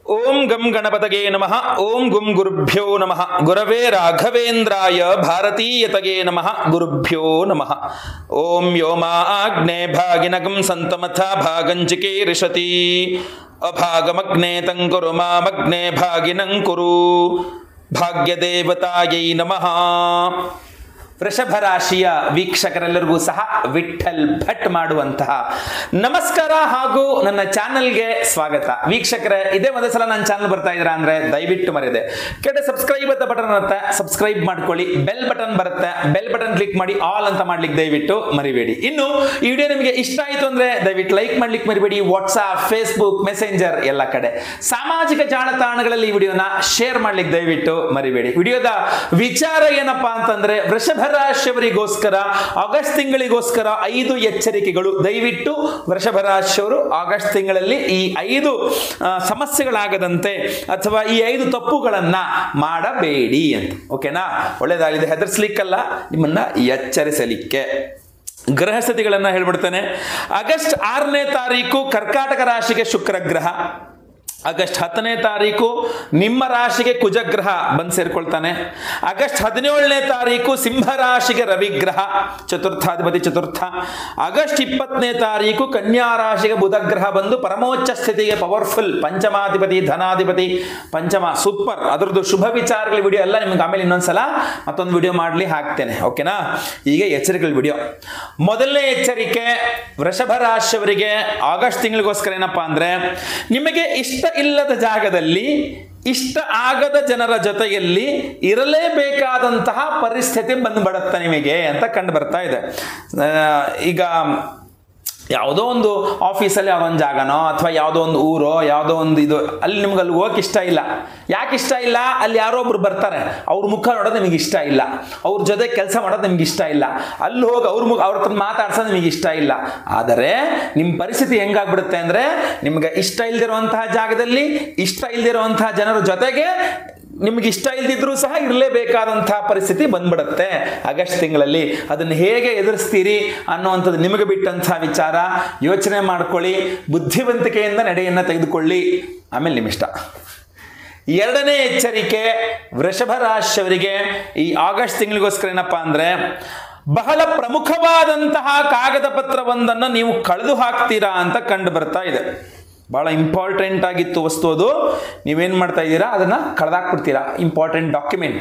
ಓಂ ಗಂ ಗಣಪತಗೆ ನಮಃ ಓಂ ಗುಂ ಗುರುಭ್ಯೋ ನಮಃ ಗುರವೇ ರಾಘವೇಂದ್ರಾಯ ಭಾರತೀಯತಗೆ ನಮಃ ಗುರುಭ್ಯೋ ನಮಃ ಓಂ ವ್ಯೋಮಾಗ್ನೇ ಭಾಗಿನಗಂ ಸಂತಮಥ ಭಾಗಂಚಿಕೆ ರಿಷತಿ ಅಭಾಗಮಗ್ನೇ ತಂಕುರು ಮಾಮಗ್ನೇ ಭಾಗಿನಂ ಕುರು ಭಾಗ್ಯದೇವತಾಯೈ ನಮಃ ವೃಷಭ ರಾಶಿಯ ವೀಕ್ಷಕರೆಲ್ಲರಿಗೂ ಸಹ ವಿಠಲ್ ಭಟ್ ಮಾಡುವಂತಹ ನಮಸ್ಕಾರ ಹಾಗೂ ನನ್ನ ಚಾನಲ್ಗೆ ಸ್ವಾಗತ ವೀಕ್ಷಕರೇ ಇದೇ ಒಂದು ಸಲ ನನ್ನ ಚಾನಲ್ ಬರ್ತಾ ಇದ್ದೀರಾ ಅಂದ್ರೆ ದಯವಿಟ್ಟು ಮರೆಯದೆ ಕೆಡೆ ಸಬ್ಸ್ಕ್ರೈಬ್ ಅಂತ ಬಟನ್ ಇರುತ್ತೆ ಸಬ್ಸ್ಕ್ರೈಬ್ ಮಾಡ್ಕೊಳ್ಳಿ ಬೆಲ್ ಬಟನ್ ಬರುತ್ತೆ ಬೆಲ್ ಬಟನ್ ಕ್ಲಿಕ್ ಮಾಡಿ ಆಲ್ ಅಂತ ಮಾಡ್ಲಿಕ್ಕೆ ದಯವಿಟ್ಟು ಮರಿಬೇಡಿ ಇನ್ನು ಈ ವಿಡಿಯೋ ನಿಮಗೆ ಇಷ್ಟ ಆಯಿತು ಅಂದ್ರೆ ದಯವಿಟ್ಟು ಲೈಕ್ ಮಾಡ್ಲಿಕ್ಕೆ ಮರಿಬೇಡಿ ವಾಟ್ಸ್ಆಪ್ ಫೇಸ್ಬುಕ್ ಮೆಸೆಂಜರ್ ಎಲ್ಲ ಕಡೆ ಸಾಮಾಜಿಕ ಜಾಲತಾಣಗಳಲ್ಲಿ ಈ ವಿಡಿಯೋನ ಶೇರ್ ಮಾಡ್ಲಿಕ್ಕೆ ದಯವಿಟ್ಟು ಮರಿಬೇಡಿ ವಿಡಿಯೋದ ವಿಚಾರ ಏನಪ್ಪಾ ಅಂತಂದ್ರೆ ವೃಷಭ ರಾಶಿಯವರಿಗೋಸ್ಕರ ಆಗಸ್ಟ್ ತಿಂಗಳಿಗೋಸ್ಕರ ಐದು ಎಚ್ಚರಿಕೆಗಳು ದಯವಿಟ್ಟು ವೃಷಭ ರಾಶಿಯವರು ಆಗಸ್ಟ್ ತಿಂಗಳಲ್ಲಿ ಈ ಐದು ಆ, ಸಮಸ್ಯೆಗಳಾಗದಂತೆ ಅಥವಾ ಈ ಐದು ತಪ್ಪುಗಳನ್ನ ಮಾಡಬೇಡಿ ಅಂತ ಓಕೆನಾ ಒಳ್ಳೇದಾಗಿದೆ ಹೆದರ್ಸ್ಲಿಕ್ಕಲ್ಲ ನಿಮ್ಮನ್ನ ಎಚ್ಚರಿಸಲಿಕ್ಕೆ ಗ್ರಹ ಸ್ಥಿತಿಗಳನ್ನ ಹೇಳ್ಬಿಡ್ತೇನೆ ಆಗಸ್ಟ್ ಆರನೇ ತಾರೀಕು ಕರ್ಕಾಟಕ ರಾಶಿಗೆ ಶುಕ್ರ ಗ್ರಹ ಆಗಸ್ಟ್ ಹತ್ತನೇ ತಾರೀಕು ನಿಮ್ಮ ರಾಶಿಗೆ ಕುಜಗ್ರಹ ಬಂದು ಸೇರ್ಕೊಳ್ತಾನೆ ಆಗಸ್ಟ್ ಹದಿನೇಳನೇ ತಾರೀಕು ಸಿಂಹ ರಾಶಿಗೆ ರವಿಗ್ರಹ ಚತುರ್ಥಾಧಿಪತಿ ಚತುರ್ಥ ಆಗಸ್ಟ್ ಇಪ್ಪತ್ತನೇ ತಾರೀಕು ಕನ್ಯಾ ರಾಶಿಗೆ ಬುಧಗ್ರಹ ಬಂದು ಪರಮೋಚ್ಚ ಸ್ಥಿತಿಗೆ ಪವರ್ಫುಲ್ ಪಂಚಮಾಧಿಪತಿ ಧನಾಧಿಪತಿ ಪಂಚಮ ಸೂಪರ್ ಅದರದ್ದು ಶುಭ ವಿಚಾರಗಳ ವಿಡಿಯೋ ಎಲ್ಲ ನಿಮ್ಗೆ ಆಮೇಲೆ ಇನ್ನೊಂದ್ಸಲ ಮತ್ತೊಂದು ವಿಡಿಯೋ ಮಾಡಲಿ ಹಾಕ್ತೇನೆ ಓಕೆನಾ ಈಗ ಎಚ್ಚರಿಕೆಗಳ ವಿಡಿಯೋ ಮೊದಲನೇ ಎಚ್ಚರಿಕೆ ವೃಷಭ ರಾಶಿಯವರಿಗೆ ಆಗಸ್ಟ್ ತಿಂಗಳಿಗೋಸ್ಕರ ಏನಪ್ಪಾ ಅಂದ್ರೆ ನಿಮಗೆ ಇಷ್ಟ ಇಲ್ಲದ ಜಾಗದಲ್ಲಿ ಇಷ್ಟ ಆಗದ ಜನರ ಜೊತೆಯಲ್ಲಿ ಇರಲೇಬೇಕಾದಂತಹ ಪರಿಸ್ಥಿತಿ ಬಂದ್ಬಿಡುತ್ತೆ ನಿಮಗೆ ಅಂತ ಕಂಡು ಬರ್ತಾ ಇದೆ ಆ, ಈಗ ಯಾವುದೋ ಒಂದು ಆಫೀಸಲ್ಲಿ ಯಾವುದೋ ಒಂದು ಜಾಗನೋ ಅಥವಾ ಯಾವುದೋ ಒಂದು ಊರೋ ಯಾವುದೋ ಒಂದು ಇದು ಅಲ್ಲಿ ನಿಮ್ಗೆ ಅಲ್ಲಿ ಹೋಗಕ್ಕೆ ಇಷ್ಟ ಇಲ್ಲ ಯಾಕೆ ಇಷ್ಟ ಇಲ್ಲ ಅಲ್ಲಿ ಯಾರೋ ಒಬ್ರು ಬರ್ತಾರೆ ಅವ್ರ ಮುಖ ನೋಡೋದು ನಿಮಗೆ ಇಷ್ಟ ಇಲ್ಲ ಅವ್ರ ಜೊತೆ ಕೆಲಸ ಮಾಡೋದು ನಿಮ್ಗೆ ಇಷ್ಟ ಇಲ್ಲ ಅಲ್ಲಿ ಹೋಗಿ ಅವ್ರ ಮುಖ ಅವ್ರ ಹತ್ರ ಮಾತಾಡ್ಸೋದು ನಿಮಗೆ ಇಷ್ಟ ಇಲ್ಲ ಆದರೆ ನಿಮ್ಮ ಪರಿಸ್ಥಿತಿ ಹೆಂಗಾಗ್ಬಿಡುತ್ತೆ ಅಂದರೆ ನಿಮ್ಗೆ ಇಷ್ಟ ಇಲ್ದಿರುವಂತಹ ಜಾಗದಲ್ಲಿ ಇಷ್ಟ ಇಲ್ದಿರುವಂತಹ ಜನರ ಜೊತೆಗೆ ನಿಮ್ಗೆ ಇಷ್ಟ ಇಲ್ದಿದ್ರೂ ಸಹ ಇರಲೇಬೇಕಾದಂತಹ ಪರಿಸ್ಥಿತಿ ಬಂದ್ಬಿಡುತ್ತೆ ಆಗಸ್ಟ್ ತಿಂಗಳಲ್ಲಿ ಅದನ್ನು ಹೇಗೆ ಎದುರಿಸ್ತೀರಿ ಅನ್ನುವಂಥದ್ದು ನಿಮಗೆ ಬಿಟ್ಟಂತಹ ವಿಚಾರ ಯೋಚನೆ ಮಾಡ್ಕೊಳ್ಳಿ ಬುದ್ಧಿವಂತಿಕೆಯಿಂದ ನಡೆಯನ್ನು ತೆಗೆದುಕೊಳ್ಳಿ ಆಮೇಲೆ ನಿಮ್ಮ ಇಷ್ಟ ಎರಡನೇ ಎಚ್ಚರಿಕೆ ವೃಷಭ ರಾಶಿಯವರಿಗೆ ಈ ಆಗಸ್ಟ್ ತಿಂಗಳಿಗೋಸ್ಕರ ಏನಪ್ಪಾ ಅಂದ್ರೆ ಬಹಳ ಪ್ರಮುಖವಾದಂತಹ ಕಾಗದ ಪತ್ರವೊಂದನ್ನು ನೀವು ಕಳೆದು ಹಾಕ್ತೀರಾ ಅಂತ ಕಂಡು ಬರ್ತಾ ಇದೆ ಬಹಳ ಇಂಪಾರ್ಟೆಂಟ್ ಆಗಿತ್ತು ವಸ್ತು ಅದು ನೀವೇನು ಮಾಡ್ತಾ ಇದ್ದೀರಾ ಅದನ್ನು ಕಳೆದಾಕ್ಬಿಡ್ತೀರಾ ಇಂಪಾರ್ಟೆಂಟ್ ಡಾಕ್ಯುಮೆಂಟ್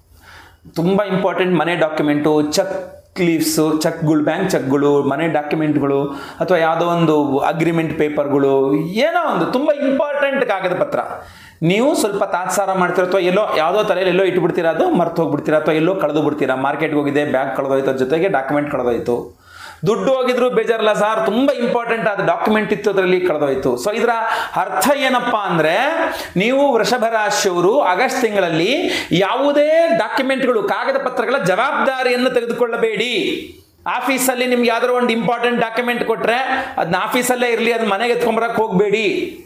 ತುಂಬ ಇಂಪಾರ್ಟೆಂಟ್ ಮನೆ ಡಾಕ್ಯುಮೆಂಟು ಚೆಕ್ ಲೀವ್ಸು ಚೆಕ್ಗಳು ಬ್ಯಾಂಕ್ ಚೆಕ್ಗಳು ಮನೆ ಡಾಕ್ಯುಮೆಂಟ್ಗಳು ಅಥವಾ ಯಾವುದೋ ಒಂದು ಅಗ್ರಿಮೆಂಟ್ ಪೇಪರ್ಗಳು ಏನೋ ಒಂದು ತುಂಬ ಇಂಪಾರ್ಟೆಂಟ್ ಕಾಗದ ಪತ್ರ ನೀವು ಸ್ವಲ್ಪ ತಾತ್ಸಾರ ಮಾಡ್ತೀರ ಅಥವಾ ಎಲ್ಲೋ ಯಾವುದೋ ತಲೆಯಲ್ಲಿ ಎಲ್ಲೋ ಇಟ್ಬಿಡ್ತೀರಾ ಅದು ಮರ್ತು ಹೋಗ್ಬಿಡ್ತೀರಾ ಅಥವಾ ಎಲ್ಲೋ ಕಳೆದು ಬಿಡ್ತೀರಾ ಮಾರ್ಕೆಟ್ಗೆ ಹೋಗಿದೆ ಬ್ಯಾಗ್ ಕಳೆದೋಯ್ತು ಅದ್ರ ಜೊತೆಗೆ ಡಾಕ್ಯುಮೆಂಟ್ ಕಳೆದೋಯ್ತು ದುಡ್ಡು ಹೋಗಿದ್ರು ಬೇಜಾರಲ್ಲ ಸರ್ ತುಂಬಾ ಇಂಪಾರ್ಟೆಂಟ್ ಆದ ಡಾಕ್ಯುಮೆಂಟ್ ಇತ್ತು ಅದರಲ್ಲಿ ಕಳೆದೋಯ್ತು ಸೊ ಇದರ ಅರ್ಥ ಏನಪ್ಪಾ ಅಂದ್ರೆ ನೀವು ವೃಷಭ ರಾಶಿಯವರು ಆಗಸ್ಟ್ ತಿಂಗಳಲ್ಲಿ ಯಾವುದೇ ಡಾಕ್ಯುಮೆಂಟ್ಗಳು ಕಾಗದ ಪತ್ರಗಳ ಜವಾಬ್ದಾರಿಯನ್ನು ತೆಗೆದುಕೊಳ್ಳಬೇಡಿ ಆಫೀಸಲ್ಲಿ ನಿಮ್ಗೆ ಯಾವ್ದಾದ್ರು ಒಂದು ಇಂಪಾರ್ಟೆಂಟ್ ಡಾಕ್ಯುಮೆಂಟ್ ಕೊಟ್ರೆ ಅದನ್ನ ಆಫೀಸಲ್ಲೇ ಇರಲಿ ಅದು ಮನೆಗೆ ಎತ್ಕೊಂಬರಕ್ಕೆ ಹೋಗಬೇಡಿ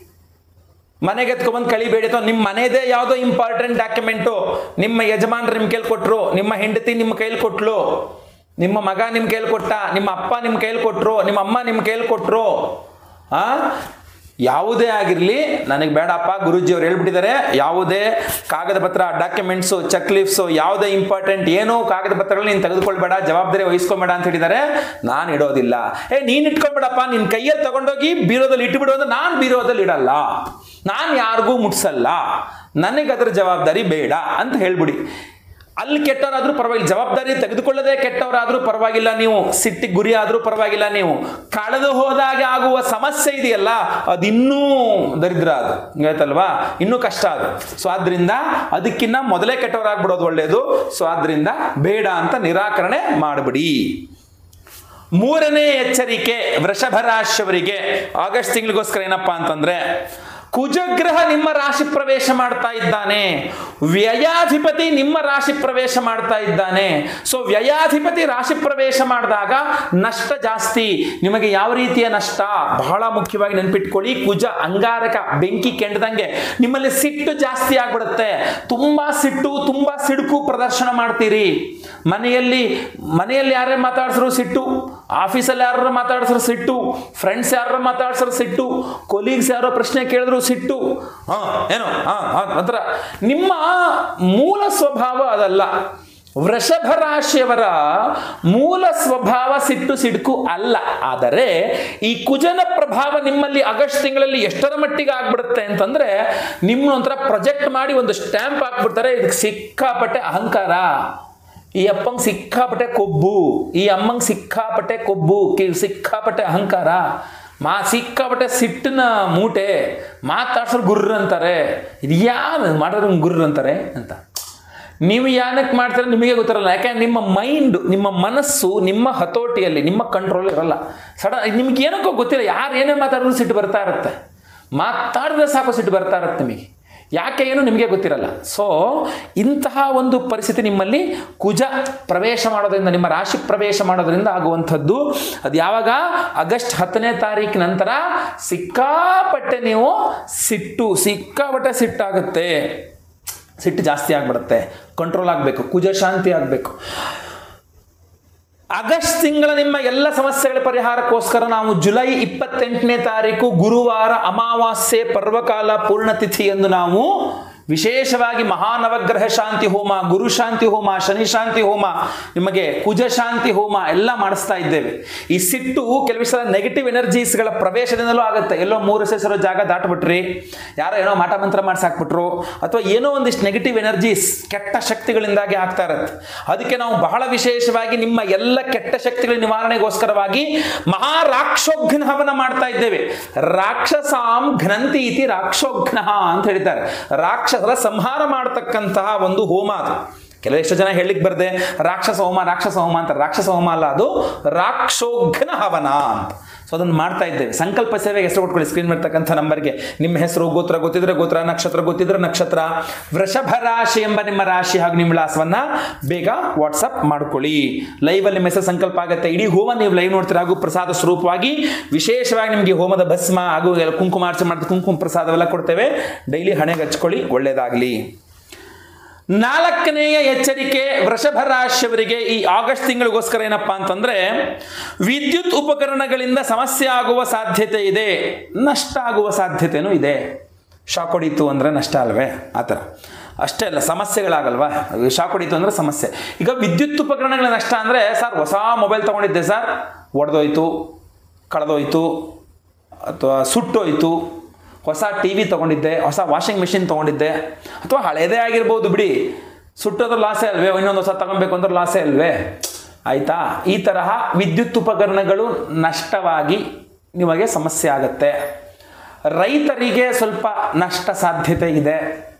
ಮನೆಗೆ ಎತ್ಕೊಂಡ್ಬಂದು ಕಳಿಬೇಡಿ ಅಥವಾ ನಿಮ್ಮ ಮನೆದೇ ಯಾವುದೋ ಇಂಪಾರ್ಟೆಂಟ್ ಡಾಕ್ಯುಮೆಂಟು ನಿಮ್ಮ ಯಜಮಾನ್ರು ನಿಮ್ಮ ಕೈಲಿ ಕೊಟ್ರು ನಿಮ್ಮ ಹೆಂಡತಿ ನಿಮ್ಮ ಕೈಲಿ ಕೊಟ್ಲು ನಿಮ್ಮ ಮಗ ನಿಮ್ಮ ಕೈಲಿ ಕೊಟ್ಟ ನಿಮ್ಮ ಅಪ್ಪ ನಿಮ್ಮ ಕೈಲಿ ಕೊಟ್ರು ನಿಮ್ಮ ಅಮ್ಮ ನಿಮ್ಮ ಕೈಲಿ ಕೊಟ್ರು ಆ ಯಾವುದೇ ಆಗಿರಲಿ ನನಗೆ ಬೇಡಪ್ಪ ಗುರುಜಿ ಅವ್ರು ಹೇಳ್ಬಿಟ್ಟಿದ್ದಾರೆ ಯಾವುದೇ ಕಾಗದ ಪತ್ರ ಡಾಕ್ಯುಮೆಂಟ್ಸು ಚೆಕ್ ಲೀಫ್ಸು ಯಾವುದೇ ಇಂಪಾರ್ಟೆಂಟ್ ಏನೋ ಕಾಗದ ಪತ್ರಗಳು ನೀನು ತೆಗೆದುಕೊಳ್ಬೇಡ ಜವಾಬ್ದಾರಿ ವಹಿಸ್ಕೊಬೇಡ ಅಂತ ಹೇಳಿದ್ದಾರೆ ನಾನು ಇಡೋದಿಲ್ಲ ಏ ನೀನು ಇಟ್ಕೊಂಬೇಡಪ್ಪ ನಿನ್ನ ಕೈಯಲ್ಲಿ ತಗೊಂಡೋಗಿ ಬೀರೋದಲ್ಲಿ ಇಟ್ಬಿಡು ಅಂದ್ರೆ ನಾನು ಬೀರೋದಲ್ಲಿ ಇಡಲ್ಲ ನಾನು ಯಾರಿಗೂ ಮುಟ್ಸಲ್ಲ ನನಗೆ ಅದರ ಜವಾಬ್ದಾರಿ ಬೇಡ ಅಂತ ಹೇಳ್ಬಿಡಿ ಅಲ್ಲಿ ಕೆಟ್ಟವರಾದ್ರೂ ಪರವಾಗಿಲ್ಲ ಜವಾಬ್ದಾರಿ ತೆಗೆದುಕೊಳ್ಳದೆ ಕೆಟ್ಟವರಾದ್ರೂ ಪರವಾಗಿಲ್ಲ ನೀವು ಸಿಟ್ಟಿಗೆ ಗುರಿ ಆದ್ರೂ ಪರವಾಗಿಲ್ಲ ನೀವು ಕಳೆದು ಹೋದಾಗ ಆಗುವ ಸಮಸ್ಯೆ ಇದೆಯಲ್ಲ ಅದಿನ್ನೂ ದರಿದ್ರ ಅದು ಆಯ್ತಲ್ವಾ ಇನ್ನೂ ಕಷ್ಟ ಅದು ಸೊ ಆದ್ರಿಂದ ಅದಕ್ಕಿನ್ನ ಮೊದಲೇ ಕೆಟ್ಟವರಾಗ್ಬಿಡೋದು ಒಳ್ಳೆಯದು ಸೊ ಆದ್ರಿಂದ ಬೇಡ ಅಂತ ನಿರಾಕರಣೆ ಮಾಡಿಬಿಡಿ ಮೂರನೇ ಎಚ್ಚರಿಕೆ ವೃಷಭ ರಾಶಿಯವರಿಗೆ ಆಗಸ್ಟ್ ತಿಂಗಳಿಗೋಸ್ಕರ ಏನಪ್ಪಾ ಅಂತಂದ್ರೆ ಕುಜಗ್ರಹ ನಿಮ್ಮ ರಾಶಿ ಪ್ರವೇಶ ಮಾಡ್ತಾ ಇದ್ದಾನೆ ವ್ಯಯಾಧಿಪತಿ ನಿಮ್ಮ ರಾಶಿ ಪ್ರವೇಶ ಮಾಡ್ತಾ ಇದ್ದಾನೆ ಸೊ ವ್ಯಯಾಧಿಪತಿ ರಾಶಿ ಪ್ರವೇಶ ಮಾಡಿದಾಗ ನಷ್ಟ ಜಾಸ್ತಿ ನಿಮಗೆ ಯಾವ ರೀತಿಯ ನಷ್ಟ ಬಹಳ ಮುಖ್ಯವಾಗಿ ನೆನ್ಪಿಟ್ಕೊಳ್ಳಿ ಕುಜ ಅಂಗಾರಕ ಬೆಂಕಿ ಕೆಂಡದಂಗೆ ನಿಮ್ಮಲ್ಲಿ ಸಿಟ್ಟು ಜಾಸ್ತಿ ಆಗ್ಬಿಡುತ್ತೆ ತುಂಬಾ ಸಿಟ್ಟು ತುಂಬಾ ಸಿಡುಕು ಪ್ರದರ್ಶನ ಮಾಡ್ತೀರಿ ಮನೆಯಲ್ಲಿ ಮನೆಯಲ್ಲಿ ಯಾರೇ ಮಾತಾಡಿದ್ರು ಸಿಟ್ಟು ಆಫೀಸಲ್ಲಿ ಯಾರು ಮಾತಾಡ್ಸೋ ಸಿಟ್ಟು ಫ್ರೆಂಡ್ಸ್ ಯಾರು ಮಾತಾಡ್ಸೋ ಸಿಟ್ಟು ಕೊಲೀಗ್ಸ್ ಯಾರೋ ಪ್ರಶ್ನೆ ಕೇಳಿದ್ರು ಸಿಟ್ಟು ಹಾ ಏನೋ ಹಾ ಹತ್ರ ನಿಮ್ಮ ಮೂಲ ಸ್ವಭಾವ ಅದಲ್ಲ ವೃಷಭ ರಾಶಿಯವರ ಮೂಲ ಸ್ವಭಾವ ಸಿಟ್ಟು ಸಿಡುಕು ಅಲ್ಲ ಆದರೆ ಈ ಕುಜನ ಪ್ರಭಾವ ನಿಮ್ಮಲ್ಲಿ ಆಗಸ್ಟ್ ತಿಂಗಳಲ್ಲಿ ಎಷ್ಟರ ಮಟ್ಟಿಗೆ ಆಗ್ಬಿಡುತ್ತೆ ಅಂತಂದ್ರೆ ನಿಮ್ಮ ಒಂಥರ ಪ್ರೊಜೆಕ್ಟ್ ಮಾಡಿ ಒಂದು ಸ್ಟ್ಯಾಂಪ್ ಹಾಕ್ಬಿಡ್ತಾರೆ ಇದಕ್ಕೆ ಸಿಕ್ಕಾಪಟ್ಟೆ ಅಹಂಕಾರ ಈ ಅಪ್ಪಂಗೆ ಸಿಕ್ಕಾಪಟ್ಟೆ ಕೊಬ್ಬು ಈ ಅಮ್ಮಂಗೆ ಸಿಕ್ಕಾಪಟ್ಟೆ ಕೊಬ್ಬು ಕಿ ಸಿಕ್ಕಾಪಟ್ಟೆ ಅಹಂಕಾರ ಮಾ ಸಿಕ್ಕಾಪಟ್ಟೆ ಸಿಟ್ಟಿನ ಮೂಟೆ ಮಾತಾಡ್ಸೋರು ಗುರ್ರ ಅಂತಾರೆ ಇದು ಯಾರು ಮಾಡೋರು ಗುರ್ರ ಅಂತಾರೆ ಅಂತ ನೀವು ಏನಕ್ಕೆ ಮಾಡ್ತಾರೆ ನಿಮಗೆ ಗೊತ್ತಿರಲ್ಲ ಯಾಕೆಂದ್ರೆ ನಿಮ್ಮ ಮೈಂಡ್ ನಿಮ್ಮ ಮನಸ್ಸು ನಿಮ್ಮ ಹತೋಟಿಯಲ್ಲಿ ನಿಮ್ಮ ಕಂಟ್ರೋಲ್ ಇರಲ್ಲ ಸಡನ್ ನಿಮ್ಗೆ ಏನಕ್ಕೋ ಗೊತ್ತಿಲ್ಲ ಯಾರು ಏನೇ ಮಾತಾಡಿದ್ರು ಸಿಟ್ಟು ಬರ್ತಾ ಇರುತ್ತೆ ಮಾತಾಡಿದ್ರೆ ಸಾಕು ಸಿಟ್ಟು ಬರ್ತಾ ಇರುತ್ತೆ ನಿಮಗೆ ಯಾಕೆ ಏನು ನಿಮಗೆ ಗೊತ್ತಿರಲ್ಲ ಸೊ ಇಂತಹ ಒಂದು ಪರಿಸ್ಥಿತಿ ನಿಮ್ಮಲ್ಲಿ ಕುಜ ಪ್ರವೇಶ ಮಾಡೋದ್ರಿಂದ ನಿಮ್ಮ ರಾಶಿ ಪ್ರವೇಶ ಮಾಡೋದ್ರಿಂದ ಆಗುವಂಥದ್ದು ಅದು ಯಾವಾಗ ಆಗಸ್ಟ್ ಹತ್ತನೇ ತಾರೀಕು ನಂತರ ಸಿಕ್ಕಾಪಟ್ಟೆ ನೀವು ಸಿಟ್ಟು ಸಿಕ್ಕಾಪಟ್ಟೆ ಸಿಟ್ಟಾಗುತ್ತೆ ಸಿಟ್ಟು ಜಾಸ್ತಿ ಆಗ್ಬಿಡುತ್ತೆ ಕಂಟ್ರೋಲ್ ಆಗಬೇಕು ಕುಜ ಶಾಂತಿ ಆಗಬೇಕು ಆಗಸ್ಟ್ ತಿಂಗಳ ನಿಮ್ಮ ಎಲ್ಲ ಸಮಸ್ಯೆಗಳ ಪರಿಹಾರಕ್ಕೋಸ್ಕರ ನಾವು ಜುಲೈ ಇಪ್ಪತ್ತೆಂಟನೇ ತಾರೀಕು ಗುರುವಾರ ಅಮಾವಾಸ್ಯೆ ಪರ್ವಕಾಲ ಪೂರ್ಣತಿಥಿ ಎಂದು ನಾವು ವಿಶೇಷವಾಗಿ ಮಹಾನವಗ್ರಹ ಶಾಂತಿ ಹೋಮ ಗುರು ಶಾಂತಿ ಹೋಮ ಶನಿ ಶಾಂತಿ ಹೋಮ ನಿಮಗೆ ಕುಜ ಶಾಂತಿ ಹೋಮ ಎಲ್ಲ ಮಾಡಿಸ್ತಾ ಇದ್ದೇವೆ ಈ ಸಿಟ್ಟು ಕೆಲವು ಸಲ ನೆಗೆಟಿವ್ ಎನರ್ಜೀಸ್ಗಳ ಪ್ರವೇಶದಿಂದಲೂ ಆಗುತ್ತೆ ಎಲ್ಲೋ ಮೂರು ಸೇಸರೋ ಜಾಗ ದಾಟ್ಬಿಟ್ರಿ ಯಾರೋ ಏನೋ ಮಾಟ ಮಂತ್ರ ಮಾಡಿಸಾಕ್ಬಿಟ್ರು ಅಥವಾ ಏನೋ ಒಂದಿಷ್ಟು ನೆಗೆಟಿವ್ ಎನರ್ಜೀಸ್ ಕೆಟ್ಟ ಶಕ್ತಿಗಳಿಂದಾಗಿ ಆಗ್ತಾ ಇರುತ್ತೆ ಅದಕ್ಕೆ ನಾವು ಬಹಳ ವಿಶೇಷವಾಗಿ ನಿಮ್ಮ ಎಲ್ಲ ಕೆಟ್ಟ ಶಕ್ತಿಗಳ ನಿವಾರಣೆಗೋಸ್ಕರವಾಗಿ ಮಹಾರಾಕ್ಷೋಘ್ನವನ್ನ ಮಾಡ್ತಾ ಇದ್ದೇವೆ ರಾಕ್ಷಸಾಂ ಘ್ನಂತಿ ಇತಿ ರಾಕ್ಷೋಘ್ನ ಅಂತ ಹೇಳಿದ್ದಾರೆ ರಾಕ್ಷಸರ ಸಂಹಾರ ಮಾಡತಕ್ಕಂತಹ ಒಂದು ಹೋಮ ಅದು ಕೆಲವೆಷ್ಟು ಜನ ಹೇಳಿಕ್ ಬರ್ದೆ ರಾಕ್ಷಸ ಹೋಮ ರಾಕ್ಷಸ ಹೋಮ ಅಂತ ರಾಕ್ಷಸ ಹೋಮ ಅಲ್ಲ ಅದು ರಾಕ್ಷೋಘ್ನ ಹವನ ಅಂತ ಸೊ ಅದನ್ನು ಮಾಡ್ತಾ ಇದ್ದೇವೆ ಸಂಕಲ್ಪ ಸೇವೆಗೆ ಹೆಸರು ಕೊಟ್ಕೊಳ್ಳಿ ಸ್ಕ್ರೀನ್ ಮಾಡ್ತಕ್ಕಂಥ ನಂಬರ್ಗೆ ನಿಮ್ಮ ಹೆಸರು ಗೋತ್ರ ಗೊತ್ತಿದ್ರೆ ಗೋತ್ರ ನಕ್ಷತ್ರ ಗೊತ್ತಿದ್ರೆ ನಕ್ಷತ್ರ ವೃಷಭ ರಾಶಿ ಎಂಬ ನಿಮ್ಮ ರಾಶಿ ಹಾಗೂ ನಿಮ್ಮ ವಿಳಾಸವನ್ನ ಬೇಗ ವಾಟ್ಸಪ್ ಮಾಡ್ಕೊಳ್ಳಿ ಲೈವ್ ಅಲ್ಲಿ ಮೆಸೇಜ್ ಸಂಕಲ್ಪ ಆಗುತ್ತೆ ಇಡೀ ಹೋಮ ನೀವು ಲೈವ್ ನೋಡ್ತೀರಾ ಹಾಗೂ ಪ್ರಸಾದ ಸ್ವರೂಪವಾಗಿ ವಿಶೇಷವಾಗಿ ನಿಮಗೆ ಹೋಮದ ಭಸ್ಮ ಹಾಗೂ ಎಲ್ಲ ಕುಂಕುಮಾರ್ಚನೆ ಮಾಡಿದ ಕುಂಕುಮ ಪ್ರಸಾದವೆಲ್ಲ ಕೊಡ್ತೇವೆ ಡೈಲಿ ಹಣೆಗೆ ಹಚ್ಕೊಳ್ಳಿ ಒಳ್ಳೇದಾಗಲಿ ನಾಲ್ಕನೆಯ ಎಚ್ಚರಿಕೆ ವೃಷಭ ರಾಶಿಯವರಿಗೆ ಈ ಆಗಸ್ಟ್ ತಿಂಗಳಿಗೋಸ್ಕರ ಏನಪ್ಪಾ ಅಂತಂದ್ರೆ ವಿದ್ಯುತ್ ಉಪಕರಣಗಳಿಂದ ಸಮಸ್ಯೆ ಆಗುವ ಸಾಧ್ಯತೆ ಇದೆ ನಷ್ಟ ಆಗುವ ಸಾಧ್ಯತೆನೂ ಇದೆ ಶಾಕ್ ಹೊಡೀತು ಅಂದರೆ ನಷ್ಟ ಅಲ್ವೇ ಆ ಥರ ಅಷ್ಟೇ ಅಲ್ಲ ಸಮಸ್ಯೆಗಳಾಗಲ್ವಾ ಶಾಕ್ ಹೊಡೀತು ಅಂದರೆ ಸಮಸ್ಯೆ ಈಗ ವಿದ್ಯುತ್ ಉಪಕರಣಗಳ ನಷ್ಟ ಅಂದರೆ ಸರ್ ಹೊಸ ಮೊಬೈಲ್ ತೊಗೊಂಡಿದ್ದೆ ಸರ್ ಒಡೆದೋಯ್ತು ಕಳೆದೋಯ್ತು ಅಥವಾ ಸುಟ್ಟೋಯ್ತು ಹೊಸ ಟಿ ವಿ ತೊಗೊಂಡಿದ್ದೆ ಹೊಸ ವಾಷಿಂಗ್ ಮಿಷಿನ್ ತೊಗೊಂಡಿದ್ದೆ ಅಥವಾ ಹಳೇದೇ ಆಗಿರ್ಬೋದು ಬಿಡಿ ಸುಟ್ಟೋದ್ರ ಲಾಸೇ ಅಲ್ವೇ ಇನ್ನೊಂದು ಹೊಸ ತಗೊಬೇಕು ಅಂದ್ರೆ ಲಾಸೇ ಅಲ್ವೇ ಆಯಿತಾ ಈ ತರಹ ವಿದ್ಯುತ್ ಉಪಕರಣಗಳು ನಷ್ಟವಾಗಿ ನಿಮಗೆ ಸಮಸ್ಯೆ ಆಗುತ್ತೆ ರೈತರಿಗೆ ಸ್ವಲ್ಪ ನಷ್ಟ ಸಾಧ್ಯತೆ ಇದೆ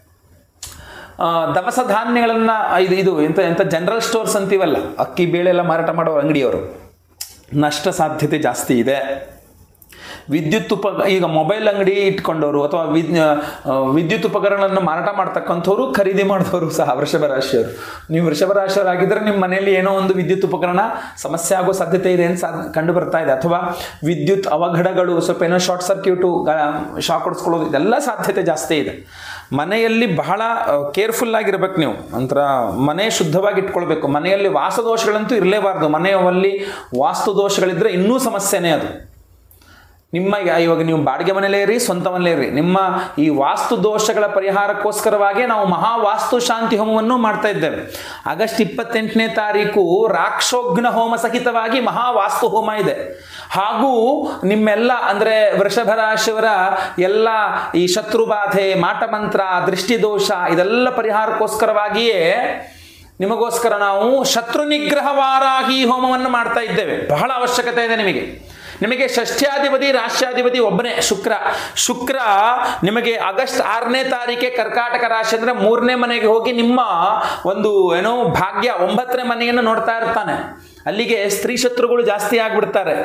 ಆ, ದವಸ ಧಾನ್ಯಗಳನ್ನು ಇದು ಇದು ಎಂತ ಎಂತ ಜನರಲ್ ಸ್ಟೋರ್ಸ್ ಅಂತೀವಲ್ಲ ಅಕ್ಕಿ ಬೇಳೆ ಎಲ್ಲ ಮಾರಾಟ ಮಾಡೋ ಅಂಗಡಿಯವರು ನಷ್ಟ ಸಾಧ್ಯತೆ ಜಾಸ್ತಿ ಇದೆ ವಿದ್ಯುತ್ ಉಪ ಈಗ ಮೊಬೈಲ್ ಅಂಗಡಿ ಇಟ್ಕೊಂಡವರು ಅಥವಾ ವಿದ್ ಆ, ವಿದ್ಯುತ್ ಉಪಕರಣಗಳನ್ನು ಮಾರಾಟ ಮಾಡ್ತಕ್ಕಂಥವ್ರು ಖರೀದಿ ಮಾಡಿದವರು ಸಹ ವೃಷಭ ರಾಶಿಯವರು ನೀವು ವೃಷಭ ರಾಶಿಯವರಾಗಿದ್ದರೆ ನಿಮ್ಮ ಮನೆಯಲ್ಲಿ ಏನೋ ಒಂದು ವಿದ್ಯುತ್ ಉಪಕರಣ ಸಮಸ್ಯೆ ಆಗೋ ಸಾಧ್ಯತೆ ಇದೆ ಅಂತ ಸಾ- ಕಂಡು ಬರ್ತಾ ಇದೆ ಅಥವಾ ವಿದ್ಯುತ್ ಅವಘಡಗಳು ಸ್ವಲ್ಪ ಏನೋ ಶಾರ್ಟ್ ಸರ್ಕ್ಯೂಟು ಶಾಕ್ ಹೊಡಿಸ್ಕೊಳ್ಳೋದು ಇದೆಲ್ಲ ಸಾಧ್ಯತೆ ಜಾಸ್ತಿ ಇದೆ ಮನೆಯಲ್ಲಿ ಬಹಳ ಕೇರ್ಫುಲ್ ಆಗಿರ್ಬೇಕು ನೀವು ಒಂಥರ ಮನೆ ಶುದ್ಧವಾಗಿ ಇಟ್ಕೊಳ್ಬೇಕು ಮನೆಯಲ್ಲಿ ವಾಸದೋಷಗಳಂತೂ ಇರಲೇಬಾರ್ದು ಮನೆಯಲ್ಲಿ ವಾಸ್ತು ದೋಷಗಳಿದ್ರೆ ಇನ್ನೂ ಸಮಸ್ಯೆನೇ ಅದು ನಿಮ್ಮ ಈಗ- ಇವಾಗ ನೀವು ಬಾಡಿಗೆ ಮನೇಲೇ ಇರಿ ಸ್ವಂತ ಮನೇಲೇ ಇರಿ ನಿಮ್ಮ ಈ ವಾಸ್ತು ದೋಷಗಳ ಪರಿಹಾರಕ್ಕೋಸ್ಕರವಾಗಿ ನಾವು ಮಹಾ ವಾಸ್ತು ಶಾಂತಿ ಹೋಮವನ್ನು ಮಾಡ್ತಾ ಇದ್ದೇವೆ ಆಗಸ್ಟ್ ಇಪ್ಪತ್ತೆಂಟನೇ ತಾರೀಕು ರಾಕ್ಷೋಘ್ನ ಹೋಮ ಸಹಿತವಾಗಿ ಮಹಾ ವಾಸ್ತು ಹೋಮ ಇದೆ ಹಾಗೂ ನಿಮ್ಮೆಲ್ಲ ಅಂದರೆ ವೃಷಭ ರಾಶಿಯವರ ಎಲ್ಲ ಈ ಶತ್ರುಬಾಧೆ ಮಾಟಮಂತ್ರ ದೃಷ್ಟಿದೋಷ ಇದೆಲ್ಲ ಪರಿಹಾರಕ್ಕೋಸ್ಕರವಾಗಿಯೇ ನಿಮಗೋಸ್ಕರ ನಾವು ಶತ್ರು ನಿಗ್ರಹ ವಾರಾಹಿ ಹೋಮವನ್ನು ಮಾಡ್ತಾ ಇದ್ದೇವೆ ಬಹಳ ಅವಶ್ಯಕತೆ ಇದೆ ನಿಮಗೆ ನಿಮಗೆ ಷಷ್ಠ್ಯಾಧಿಪತಿ ರಾಷ್ಟ್ರಾಧಿಪತಿ ಒಬ್ಬನೇ ಶುಕ್ರ ಶುಕ್ರ ನಿಮಗೆ ಆಗಸ್ಟ್ ಆರನೇ ತಾರೀಕೆ ಕರ್ಕಾಟಕ ರಾಶಿ ಅಂದ್ರೆ ಮೂರನೇ ಮನೆಗೆ ಹೋಗಿ ನಿಮ್ಮ ಒಂದು ಏನೋ ಭಾಗ್ಯ ಒಂಬತ್ತನೇ ಮನೆಯನ್ನು ನೋಡ್ತಾ ಇರ್ತಾನೆ ಅಲ್ಲಿಗೆ ಸ್ತ್ರೀ ಶತ್ರುಗಳು ಜಾಸ್ತಿ ಆಗ್ಬಿಡ್ತಾರೆ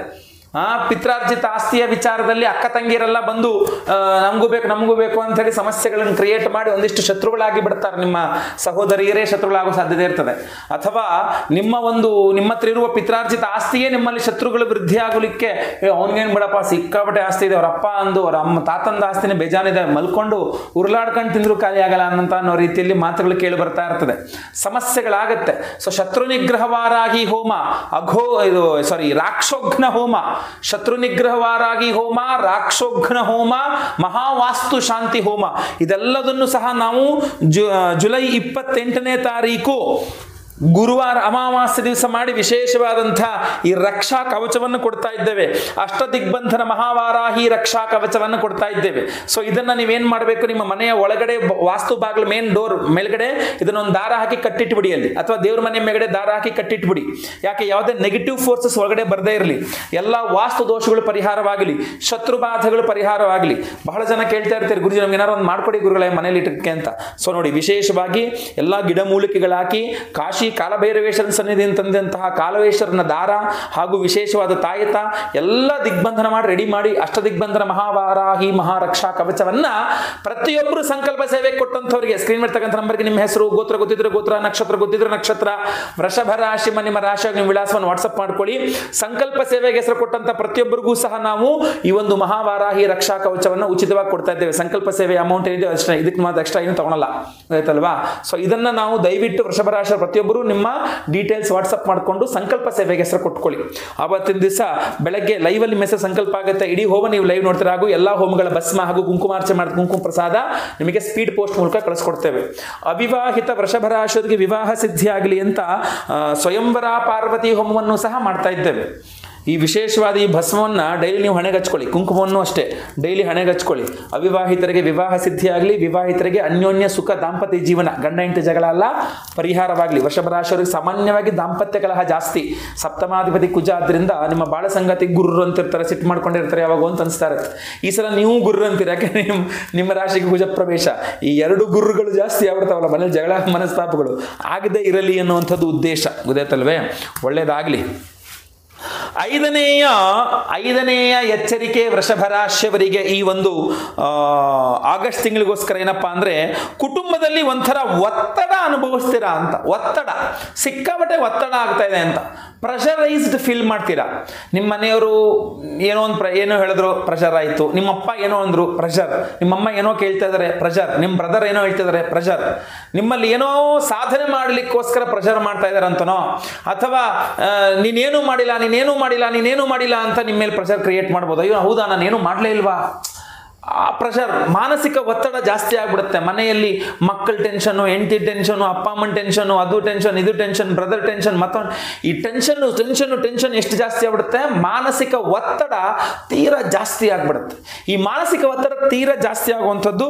ಆ ಪಿತ್ರಾರ್ಜಿತ ಆಸ್ತಿಯ ವಿಚಾರದಲ್ಲಿ ಅಕ್ಕ ತಂಗಿಯರೆಲ್ಲ ಬಂದು ಆ, ನಮಗೂ ಬೇಕು ನಮಗೂ ಬೇಕು ಅಂತ ಹೇಳಿ ಸಮಸ್ಯೆಗಳನ್ನು ಕ್ರಿಯೇಟ್ ಮಾಡಿ ಒಂದಿಷ್ಟು ಶತ್ರುಗಳಾಗಿ ಬಿಡ್ತಾರೆ ನಿಮ್ಮ ಸಹೋದರಿಯರೇ ಶತ್ರುಗಳಾಗೋ ಸಾಧ್ಯತೆ ಇರ್ತದೆ ಅಥವಾ ನಿಮ್ಮ ಒಂದು ನಿಮ್ಮ ಹತ್ರ ಇರುವ ಪಿತ್ರಾರ್ಜಿತ ಆಸ್ತಿಯೇ ನಿಮ್ಮಲ್ಲಿ ಶತ್ರುಗಳು ವೃದ್ಧಿ ಆಗಲಿಕ್ಕೆ ಅವನಿಗೇನು ಬಿಡಪ್ಪ ಸಿಕ್ಕಾಪಟ್ಟೆ ಆಸ್ತಿ ಇದೆ ಅವ್ರ ಅಪ್ಪ ಅಂದು ಅವ್ರ ಅಮ್ಮ ತಾತಂದ ಆಸ್ತಿನೇ ಬೇಜಾನಿದೆ ಮಲ್ಕೊಂಡು ಉರುಳಾಡ್ಕೊಂಡು ತಿಂದ್ರು ಖಾಲಿ ಆಗಲ್ಲ ಅನ್ನಂತ ಅನ್ನೋ ರೀತಿಯಲ್ಲಿ ಮಾತುಗಳು ಕೇಳಿ ಬರ್ತಾ ಇರ್ತದೆ ಸಮಸ್ಯೆಗಳಾಗತ್ತೆ ಸೊ ಶತ್ರು ನಿಗ್ರಹವಾರಾಗಿ ಹೋಮ ಅಘೋ ಇದು ಸಾರಿ ರಾಕ್ಷೋಘ್ನ ಹೋಮ ಶತ್ರು ನಿಗ್ರಹವಾರಾಗಿ ಹೋಮ ರಾಕ್ಷೋಘ್ನ ಹೋಮ ಮಹಾವಾಸ್ತು ಶಾಂತಿ ಹೋಮ ಇದೆಲ್ಲದನ್ನು ಸಹ ನಾವು ಜು ಜುಲೈ ಇಪ್ಪತ್ತೆಂಟನೇ ತಾರೀಕು ಗುರುವಾರ ಅಮಾವಾಸ್ಯ ದಿವಸ ಮಾಡಿ ವಿಶೇಷವಾದಂಥ ಈ ರಕ್ಷಾ ಕವಚವನ್ನು ಕೊಡ್ತಾ ಇದ್ದೇವೆ ಅಷ್ಟ ದಿಗ್ಬಂಧನ ಮಹಾವಾರಾಹಿ ರಕ್ಷಾ ಕವಚವನ್ನು ಕೊಡ್ತಾ ಇದ್ದೇವೆ ಸೊ ಇದನ್ನ ನೀವೇನ್ ಮಾಡಬೇಕು ನಿಮ್ಮ ಮನೆಯ ಒಳಗಡೆ ಬ- ವಾಸ್ತು ಬಾಗಿಲು ಮೇನ್ ಡೋರ್ ಮೇಲ್ಗಡೆ ಇದನ್ನೊಂದು ದಾರ ಹಾಕಿ ಕಟ್ಟಿಟ್ಬಿಡಿ ಅಲ್ಲಿ ಅಥವಾ ದೇವ್ರ ಮನೆ ಮೇಲ್ಗಡೆ ದಾರ ಹಾಕಿ ಕಟ್ಟಿಟ್ಬಿಡಿ ಯಾಕೆ ಯಾವುದೇ ನೆಗೆಟಿವ್ ಫೋರ್ಸಸ್ ಒಳಗಡೆ ಬರದೇ ಇರಲಿ ಎಲ್ಲ ವಾಸ್ತು ದೋಷಗಳು ಪರಿಹಾರವಾಗಲಿ ಶತ್ರು ಬಾಧೆಗಳು ಪರಿಹಾರವಾಗಲಿ ಬಹಳ ಜನ ಕೇಳ್ತಾ ಇರ್ತಾರೆ ಗುರುಜಿ ನಮ್ಗೆ ಏನಾರು ಒಂದು ಮಾಡ್ಕೊಡಿ ಗುರುಗಳೇ ಮನೇಲಿ ಇಟ್ಟಕ್ಕೆ ಅಂತ ಸೊ ನೋಡಿ ವಿಶೇಷವಾಗಿ ಎಲ್ಲ ಗಿಡಮೂಲಿಕೆಗಳು ಹಾಕಿ ಕಾಶಿ ಕಾಲಭೈರವೇಶ್ವರನ ಸನ್ನಿಧಿ ತಂದಂತಹ ಕಾಲವೇಶ್ವರನ ದಾರ ಹಾಗೂ ವಿಶೇಷವಾದ ತಾಯತ ಎಲ್ಲ ದಿಗ್ಬಂಧನ ಮಾಡಿ ರೆಡಿ ಮಾಡಿ ಅಷ್ಟ ದಿಗ್ಬಂಧನ ಮಹಾವಾರಾಹಿ ಮಹಾರಕ್ಷಾ ಕವಚವನ್ನ ಪ್ರತಿಯೊಬ್ಬರು ಸಂಕಲ್ಪ ಸೇವೆ ಕೊಟ್ಟಂಥವ್ರಿಗೆ ಸ್ಕ್ರೀನ್ ಮಾಡ್ತಕ್ಕಂಥ ನಂಬರ್ಗೆ ನಿಮ್ಮ ಹೆಸರು ಗೋತ್ರ ಗೊತ್ತಿದ್ರೆ ಗೋತ್ರ ನಕ್ಷತ್ರ ಗೊತ್ತಿದ್ರೆ ನಕ್ಷತ್ರ ವೃಷಭ ರಾಶಿ ಮ- ನಿಮ್ಮ ರಾಶಿಯಾಗಿ ನಿಮ್ಮ ವಿಳಾಸವನ್ನು ವಾಟ್ಸಪ್ ಮಾಡ್ಕೊಳ್ಳಿ ಸಂಕಲ್ಪ ಸೇವೆಗೆ ಹೆಸರು ಕೊಟ್ಟಂತ ಪ್ರತಿಯೊಬ್ಬರಿಗೂ ಸಹ ನಾವು ಈ ಒಂದು ಮಹಾವಾರಾಹಿ ರಕ್ಷಾ ಕವಚವನ್ನು ಉಚಿತವಾಗಿ ಕೊಡ್ತಾ ಇದ್ದೇವೆ ಸಂಕಲ್ಪ ಸೇವೆ ಅಮೌಂಟ್ ಏನಿದೆ ಅಷ್ಟೇ ಇದಕ್ಕೆ ಮಾತ್ರ ಎಕ್ಸ್ಟ್ರಾ ಏನು ತಗೊಳಲ್ಲ ಆಯ್ತಲ್ವಾ ಸೊ ಇದನ್ನ ನಾವು ದಯವಿಟ್ಟು ವೃಷಭ ರಾಶಿಯ ಪ್ರತಿಯೊಬ್ಬರು ನಿಮ್ಮ ಡೀಟೇಲ್ಸ್ ವಾಟ್ಸಪ್ ಮಾಡಿಕೊಂಡು ಸಂಕಲ್ಪ ಸೇವೆಗೆ ಹೆಸರು ಕೊಟ್ಕೊಳ್ಳಿ ಆವತ್ತಿನ ದಿವಸ ಬೆಳಗ್ಗೆ ಲೈವ್ ಅಲ್ಲಿ ಮೆಸೇಜ್ ಸಂಕಲ್ಪ ಆಗುತ್ತೆ ಇಡೀ ಹೋಮ ನೀವು ಲೈವ್ ನೋಡ್ತೀರಾ ಹಾಗೂ ಎಲ್ಲಾ ಹೋಮಗಳ ಭಸ್ಮ ಹಾಗೂ ಕುಂಕುಮಾರ್ಚನೆ ಮಾಡಿದ ಕುಂಕುಮ ಪ್ರಸಾದ ನಿಮಗೆ ಸ್ಪೀಡ್ ಪೋಸ್ಟ್ ಮೂಲಕ ಕಳಿಸ್ಕೊಡ್ತೇವೆ ಅವಿವಾಹಿತ ವೃಷಭ ರಾಶಿಯವರಿಗೆ ವಿವಾಹ ಸಿದ್ಧಿ ಆಗಲಿ ಅಂತ ಆ, ಸ್ವಯಂವರ ಪಾರ್ವತಿ ಹೋಮವನ್ನು ಸಹ ಮಾಡ್ತಾ ಇದ್ದೇವೆ ಈ ವಿಶೇಷವಾದ ಈ ಭಸ್ಮವನ್ನು ಡೈಲಿ ನೀವು ಹಣೆಗೆ ಹಚ್ಕೊಳ್ಳಿ ಕುಂಕುಮವನ್ನು ಅಷ್ಟೇ ಡೈಲಿ ಹಣೆಗೆ ಹಚ್ಕೊಳ್ಳಿ ಅವಿವಾಹಿತರಿಗೆ ವಿವಾಹ ಸಿದ್ಧಿಯಾಗಲಿ ವಿವಾಹಿತರಿಗೆ ಅನ್ಯೋನ್ಯ ಸುಖ ದಾಂಪತ್ಯ ಜೀವನ ಗಂಡ ಹೆಂಡತಿ ಜಗಳ ಅಲ್ಲ ಪರಿಹಾರವಾಗಲಿ ವೃಷಭರಾಶಿಯವರಿಗೆ ಸಾಮಾನ್ಯವಾಗಿ ದಾಂಪತ್ಯ ಕಲಹ ಜಾಸ್ತಿ ಸಪ್ತಮಾಧಿಪತಿ ಕುಜ ಆದ್ರಿಂದ ನಿಮ್ಮ ಬಾಳ ಸಂಗತಿ ಗುರ್ರು ಅಂತಿರ್ತಾರೆ ಸಿಟ್ಟು ಮಾಡ್ಕೊಂಡಿರ್ತಾರೆ ಯಾವಾಗ ಅಂತ ಅನಿಸ್ತಾ ಇರುತ್ತೆ ಈ ಸಲ ನೀವು ಗುರ್ರು ಅಂತೀರ ಯಾಕೆ ನಿಮ್ಮ ನಿಮ್ಮ ರಾಶಿಗೆ ಕುಜ ಪ್ರವೇಶ ಈ ಎರಡು ಗುರುಗಳು ಜಾಸ್ತಿ ಆಗ್ಬಿಡ್ತಾವಲ್ಲ ಮನೇಲಿ ಜಗಳ ಮನಸ್ತಾಪಗಳು ಆಗದೇ ಇರಲಿ ಅನ್ನುವಂಥದ್ದು ಉದ್ದೇಶ ಗೊತ್ತಾಯ್ತಲ್ವೇ ಒಳ್ಳೇದಾಗಲಿ ಐದನೆಯ ಐದನೆಯ ಎಚ್ಚರಿಕೆ ವೃಷಭ ರಾಶಿಯವರಿಗೆ ಈ ಒಂದು ಆ, ಆಗಸ್ಟ್ ತಿಂಗಳಿಗೋಸ್ಕರ ಏನಪ್ಪಾ ಅಂದ್ರೆ ಕುಟುಂಬದಲ್ಲಿ ಒಂಥರ ಒತ್ತಡ ಅನುಭವಿಸ್ತೀರಾ ಅಂತ ಒತ್ತಡ ಸಿಕ್ಕಾಪಟ್ಟೆ ಒತ್ತಡ ಆಗ್ತಾ ಇದೆ ಅಂತ ಪ್ರೆಷರೈಸ್ಡ್ ಫೀಲ್ ಮಾಡ್ತೀರಾ ನಿಮ್ಮ ಮನೆಯವರು ಏನೋ ಒಂದು ಪ್ರ ಏನೋ ಹೇಳಿದ್ರು ಪ್ರೆಷರ್ ಆಯಿತು ನಿಮ್ಮಪ್ಪ ಏನೋ ಅಂದ್ರು ಪ್ರೆಷರ್ ನಿಮ್ಮಮ್ಮ ಏನೋ ಕೇಳ್ತಾ ಇದ್ದಾರೆ ಪ್ರೆಷರ್ ನಿಮ್ಮ ಬ್ರದರ್ ಏನೋ ಹೇಳ್ತಾ ಇದ್ದಾರೆ ಪ್ರೆಷರ್ ನಿಮ್ಮಲ್ಲಿ ಏನೋ ಸಾಧನೆ ಮಾಡಲಿಕ್ಕೋಸ್ಕರ ಪ್ರೆಷರ್ ಮಾಡ್ತಾ ಇದ್ದಾರೆ ಅಂತನೋ ಅಥವಾ ಆ, ನೀನೇನು ಮಾಡಿಲ್ಲ ನೀನೇನು ಮಾಡಿಲ್ಲ ನೀನೇನು ಮಾಡಿಲ್ಲ ಅಂತ ನಿಮ್ಮ ಮೇಲೆ ಪ್ರೆಷರ್ ಕ್ರಿಯೇಟ್ ಮಾಡ್ಬೋದು ಅಯ್ಯೋ ಹೌದಾ ನಾನೇನು ಮಾಡಲೇ ಇಲ್ವಾ ಆ ಪ್ರೆಷರ್ ಮಾನಸಿಕ ಒತ್ತಡ ಜಾಸ್ತಿ ಆಗ್ಬಿಡುತ್ತೆ ಮನೆಯಲ್ಲಿ ಮಕ್ಕಳ ಟೆನ್ಷನು ಹೆಂಡತಿ ಟೆನ್ಷನು ಅಪ್ಪ ಅಮ್ಮನ ಟೆನ್ಷನು ಅದು ಟೆನ್ಷನ್ ಇದು ಟೆನ್ಷನ್ ಬ್ರದರ್ ಟೆನ್ಷನ್ ಮತ್ತೊಂದು ಈ ಟೆನ್ಷನ್ನು ಟೆನ್ಷನ್ನು ಟೆನ್ಷನ್ ಎಷ್ಟು ಜಾಸ್ತಿ ಆಗ್ಬಿಡುತ್ತೆ ಮಾನಸಿಕ ಒತ್ತಡ ತೀರಾ ಜಾಸ್ತಿ ಆಗ್ಬಿಡುತ್ತೆ ಈ ಮಾನಸಿಕ ಒತ್ತಡ ತೀರಾ ಜಾಸ್ತಿ ಆಗುವಂಥದ್ದು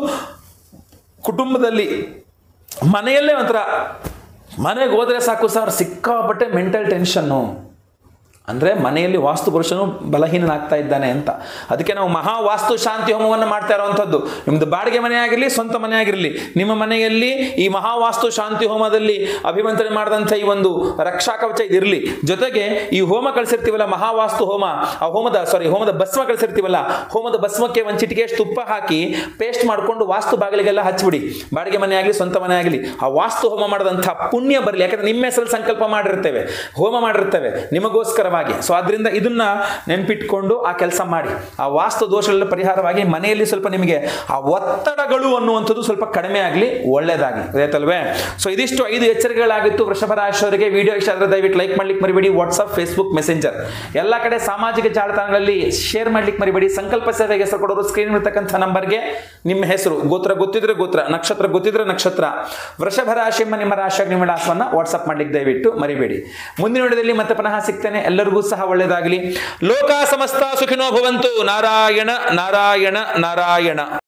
ಕುಟುಂಬದಲ್ಲಿ ಮನೆಯಲ್ಲೇ ಒಂಥರ ಮನೆಗೆ ಹೋದರೆ ಸಾಕು ಸರ್ ಸಿಕ್ಕಾಪಟ್ಟೆ ಮೆಂಟಲ್ ಟೆನ್ಷನ್ನು ಅಂದರೆ ಮನೆಯಲ್ಲಿ ವಾಸ್ತು ಪುರುಷನು ಬಲಹೀನನಾಗ್ತಾ ಇದ್ದಾನೆ ಅಂತ ಅದಕ್ಕೆ ನಾವು ಮಹಾ ವಾಸ್ತು ಶಾಂತಿ ಹೋಮವನ್ನು ಮಾಡ್ತಾ ಇರುವಂಥದ್ದು ನಿಮ್ಮದು ಬಾಡಿಗೆ ಮನೆ ಆಗಿರಲಿ ಸ್ವಂತ ಮನೆ ಆಗಿರಲಿ ನಿಮ್ಮ ಮನೆಯಲ್ಲಿ ಈ ಮಹಾ ವಾಸ್ತು ಶಾಂತಿ ಹೋಮದಲ್ಲಿ ಅಭಿಮಂತ್ರಣೆ ಮಾಡಿದಂಥ ಈ ಒಂದು ರಕ್ಷಾ ಕವಚ ಇದಿರಲಿ ಜೊತೆಗೆ ಈ ಹೋಮ ಕಳಿಸಿರ್ತೀವಲ್ಲ ಮಹಾವಾಸ್ತು ಹೋಮ ಆ ಹೋಮದ ಸಾರಿ ಹೋಮದ ಭಸ್ಮ ಕಳಿಸಿರ್ತೀವಲ್ಲ ಹೋಮದ ಭಸ್ಮಕ್ಕೆ ಒಂದು ಚಿಟಿಕೆಯಷ್ಟು ತುಪ್ಪ ಹಾಕಿ ಪೇಸ್ಟ್ ಮಾಡಿಕೊಂಡು ವಾಸ್ತು ಬಾಗಿಲಿಗೆಲ್ಲ ಹಚ್ಬಿಡಿ ಬಾಡಿಗೆ ಮನೆ ಆಗಲಿ ಸ್ವಂತ ಮನೆ ಆಗಲಿ ಆ ವಾಸ್ತು ಹೋಮ ಮಾಡಿದಂಥ ಪುಣ್ಯ ಬರಲಿ ಯಾಕಂದ್ರೆ ನಿಮ್ಮ ಹೆಸರಲ್ಲಿ ಸಂಕಲ್ಪ ಮಾಡಿರ್ತೇವೆ ಹೋಮ ಮಾಡಿರ್ತೇವೆ ನಿಮಗೋಸ್ಕರವಾಗಿ ಸೊ ಅದರಿಂದ ಇದನ್ನ ನೆನ್ಪಿಟ್ಕೊಂಡು ಆ ಕೆಲಸ ಮಾಡಿ ಆ ವಾಸ್ತು ದೋಷಗಳ ಪರಿಹಾರವಾಗಿ ಮನೆಯಲ್ಲಿ ಸ್ವಲ್ಪ ನಿಮಗೆ ಆ ಒತ್ತಡಗಳು ಅನ್ನುವಂಥದ್ದು ಸ್ವಲ್ಪ ಕಡಿಮೆ ಆಗಲಿ ಒಳ್ಳೇದಾಗಲಿ ಆಯ್ತಲ್ವೇ ಸೊ ಇದಿಷ್ಟು ಐದು ಎಚ್ಚರಿಕೆಗಳಾಗಿತ್ತು ವೃಷಭ ರಾಶಿಯವರಿಗೆ ವಿಡಿಯೋ ಇಷ್ಟ ಆದರೆ ದಯವಿಟ್ಟು ಲೈಕ್ ಮಾಡ್ಲಿಕ್ಕೆ ಮರಿಬೇಡಿ ವಾಟ್ಸಪ್ ಫೇಸ್ಬುಕ್ ಮೆಸೆಂಜರ್ ಎಲ್ಲ ಕಡೆ ಸಾಮಾಜಿಕ ಜಾಲತಾಣಗಳಲ್ಲಿ ಶೇರ್ ಮಾಡ್ಲಿಕ್ಕೆ ಮರಿಬೇಡಿ ಸಂಕಲ್ಪ ಸೇವೆಗೆ ಹೆಸರು ಕೊಡೋರು ಸ್ಕ್ರೀನ್ ಇರ್ತಕ್ಕಂಥ ನಂಬರ್ಗೆ ನಿಮ್ಮ ಹೆಸರು ಗೋತ್ರ ಗೊತ್ತಿದ್ರೆ ಗೋತ್ರ ನಕ್ಷತ್ರ ಗೊತ್ತಿದ್ರೆ ನಕ್ಷತ್ರ ವೃಷಭ ರಾಶಿ ಎಂಬ ನಿಮ್ಮ ರಾಶಿಯಾಗಿ ನಿಮ್ಮ ವಿಳಾಸವನ್ನು ವಾಟ್ಸಪ್ ಮಾಡ್ಲಿಕ್ಕೆ ದಯವಿಟ್ಟು ಮರಿಬೇಡಿ ಮುಂದಿನ ವಿಡಿಯೋದಲ್ಲಿ ಮತ್ತೆ ಪುನಃ ಸಿಗ್ತೇನೆ ಎಲ್ಲರಿಗೂ ಸಹ ಒಳ್ಳೆಯದಾಗಲಿ ಲೋಕ ಸಮಸ್ತ ಸುಖಿನೋ ಭವಂತು ನಾರಾಯಣ ನಾರಾಯಣ ನಾರಾಯಣ